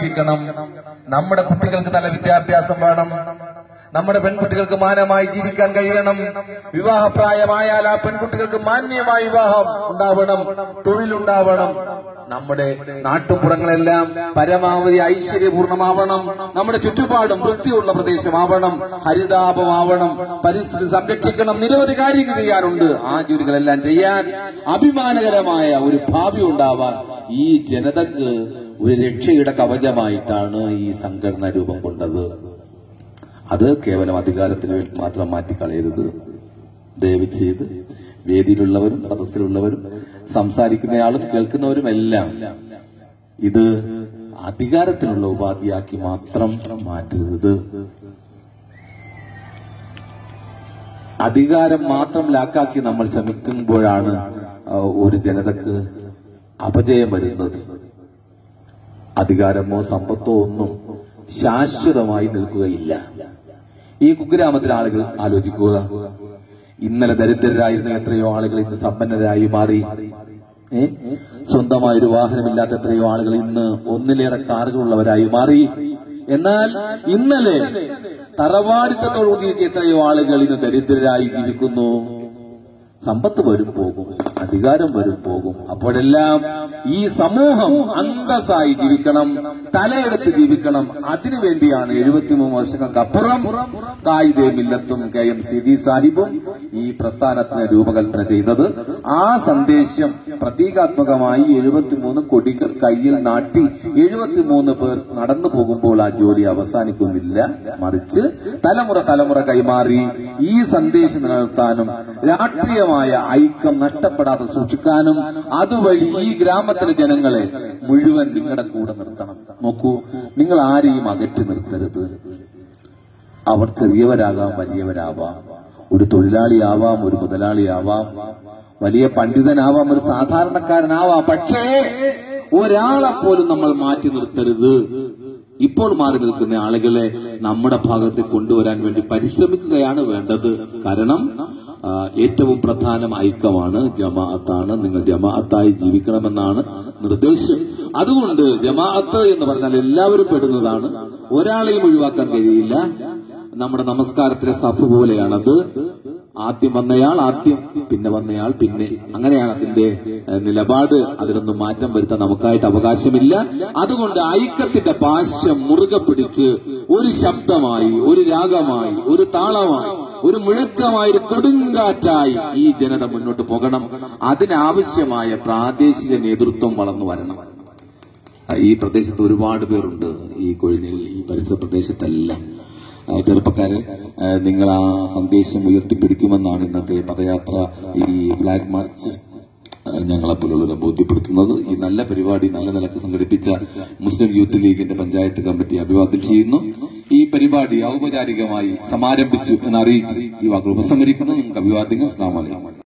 ജീവിക്കണം നമ്മുടെ കുട്ടികൾക്ക് നല്ല വിദ്യാഭ്യാസം വേണം നമ്മുടെ പെൺകുട്ടികൾക്ക് മാനമായി ജീവിക്കാൻ കഴിയണം വിവാഹപ്രായമായാൽ ആ പെൺകുട്ടികൾക്ക് മാന്യമായ വിവാഹം ഉണ്ടാവണം തൊഴിലുണ്ടാവണം നമ്മുടെ നാട്ടുപുറങ്ങളെല്ലാം പരമാവധി ഐശ്വര്യപൂർണമാവണം നമ്മുടെ ചുറ്റുപാടും വൃത്തിയുള്ള പ്രദേശമാവണം ഹരിതാപമാവണം പരിസ്ഥിതി സംരക്ഷിക്കണം നിരവധി കാര്യങ്ങൾ ചെയ്യാറുണ്ട് ആ ജോലികളെല്ലാം ചെയ്യാൻ അഭിമാനകരമായ ഒരു ഭാവി ഉണ്ടാവാൻ ഈ ജനതക്ക് ഒരു രക്ഷയുടെ കവചമായിട്ടാണ് ഈ സംഘടന രൂപം കൊണ്ടത് അത് കേവലം അധികാരത്തിന് വേണ്ടി മാത്രം മാറ്റിക്കളയരുത് ദയവ് ചെയ്ത് വേദിയിലുള്ളവരും സദസ്സിലുള്ളവരും സംസാരിക്കുന്നയാളും കേൾക്കുന്നവരും എല്ലാം ഇത് അധികാരത്തിനുള്ള ഉപാധിയാക്കി മാത്രം മാറ്റരുത് അധികാരം മാത്രം ലാക്കാക്കി നമ്മൾ ശ്രമിക്കുമ്പോഴാണ് ആ, ഒരു ജനതക്ക് അപജയം വരുന്നത് അധികാരമോ സമ്പത്തോ ഒന്നും ശാശ്വതമായി നിൽക്കുകയില്ല ഈ കുഗ്രാമത്തിലെ ആളുകൾ ആലോചിക്കുക ഇന്നലെ ദരിദ്രരായിരുന്ന എത്രയോ ആളുകൾ ഇന്ന് സമ്പന്നരായി മാറി ഏ സ്വന്തമായൊരു വാഹനമില്ലാത്ത എത്രയോ ആളുകൾ ഇന്ന് ഒന്നിലേറെ കാറുകളുള്ളവരായി മാറി എന്നാൽ ഇന്നലെ തറവാടിത്തത്തോട് ജീവിച്ച എത്രയോ ആളുകൾ ഇന്ന് ദരിദ്രരായി ജീവിക്കുന്നു സമ്പത്ത് വരും പോകും അധികാരം വരും പോകും അപ്പോഴെല്ലാം ഈ സമൂഹം അന്തസ്സായി ജീവിക്കണം തലയെടുത്ത് ജീവിക്കണം അതിനു വേണ്ടിയാണ് എഴുപത്തിമൂന്ന് വർഷങ്ങൾക്കപ്പുറം കായിദേ മില്ലത്തും കെ എം സിദി സാഹിബും ഈ പ്രസ്ഥാനത്തിന് രൂപകൽപ്പന ചെയ്തത് ആ സന്ദേശം പ്രതീകാത്മകമായി എഴുപത്തിമൂന്ന് കൊടികൾ കയ്യിൽ നാട്ടി എഴുപത്തിമൂന്ന് പേർ നടന്നു പോകുമ്പോൾ ആ ജോലി അവസാനിക്കുന്നില്ല മറിച്ച് തലമുറ തലമുറ കൈമാറി ഈ സന്ദേശം നിലനിർത്താനും രാഷ്ട്രീയമായ ഐക്യം നഷ്ടപ്പെടാതെ സൂക്ഷിക്കാനും അതുവഴി ഈ ഗ്രാമത്തിലെ ജനങ്ങളെ മുഴുവൻ നിങ്ങളുടെ കൂടെ നിർത്തണം നോക്കൂ നിങ്ങൾ ആരെയും അകറ്റി നിർത്തരുത് അവർ ചെറിയവരാകാം വലിയവരാവാം ഒരു തൊഴിലാളിയാവാം ഒരു മുതലാളിയാവാം വലിയ പണ്ഡിതനാവാം ഒരു സാധാരണക്കാരനാവാം പക്ഷേ ഒരാളെ പോലും നമ്മൾ മാറ്റി നിർത്തരുത് ഇപ്പോൾ മാറി നിൽക്കുന്ന ആളുകളെ നമ്മുടെ ഭാഗത്ത് കൊണ്ടുവരാൻ വേണ്ടി പരിശ്രമിക്കുകയാണ് വേണ്ടത് കാരണം ആ, ഏറ്റവും പ്രധാനം ഐക്യമാണ് ജമാഅത്താണ് നിങ്ങൾ ജമാഅത്തായി ജീവിക്കണമെന്നാണ് നിർദ്ദേശം അതുകൊണ്ട് ജമാഅത്ത് എന്ന് പറഞ്ഞാൽ എല്ലാവരും പെടുന്നതാണ് ഒരാളെയും ഒഴിവാക്കാൻ കഴിയില്ല നമ്മുടെ നമസ്കാരത്തിലെ സഫ് പോലെയാണത് ആദ്യം വന്നയാൾ ആദ്യം പിന്നെ വന്നയാൾ പിന്നെ അങ്ങനെയാണ് അതിന്റെ ഏഹ്, നിലപാട് അതിനൊന്നും മാറ്റം വരുത്താൻ നമുക്കായിട്ട് അവകാശമില്ല അതുകൊണ്ട് ഐക്യത്തിന്റെ പാശം മുറുകെ പിടിച്ച് ഒരു ശബ്ദമായി ഒരു രാഗമായി ഒരു താളമായി ഒരു മുഴക്കമായി ഒരു കൊടുങ്കാറ്റായി ഈ ജനത മുന്നോട്ട് പോകണം അതിനാവശ്യമായ പ്രാദേശിക നേതൃത്വം വളർന്നു വരണം ഈ പ്രദേശത്ത് ഒരുപാട് പേരുണ്ട് ഈ കൊഴിഞ്ഞിൽ ഈ പരിസര പ്രദേശത്തെല്ലാം ആ, ചെറുപ്പക്കാര് ആ, നിങ്ങൾ ആ സന്ദേശം ഉയർത്തിപ്പിടിക്കുമെന്നാണ് ഇന്നത്തെ പദയാത്ര ഈ ഫ്ലാഗ് മാർച്ച് ആ, ഞങ്ങളെപ്പോലുള്ളവരെ ബോധ്യപ്പെടുത്തുന്നത് ഈ നല്ല പരിപാടി നല്ല നിലക്ക് സംഘടിപ്പിച്ച മുസ്ലിം യൂത്ത് ലീഗിന്റെ പഞ്ചായത്ത് കമ്മിറ്റി അഭിവാദ്യം ചെയ്യുന്നു ഈ പരിപാടി ഔപചാരികമായി സമാരംഭിച്ചു എന്നറിയിച്ച് ഈ വാക്കുകൾ ഉപസംഹരിക്കുന്നു നിങ്ങൾക്ക് അഭിവാദ്യങ്ങൾ അസ്ലാം വലൈക്കും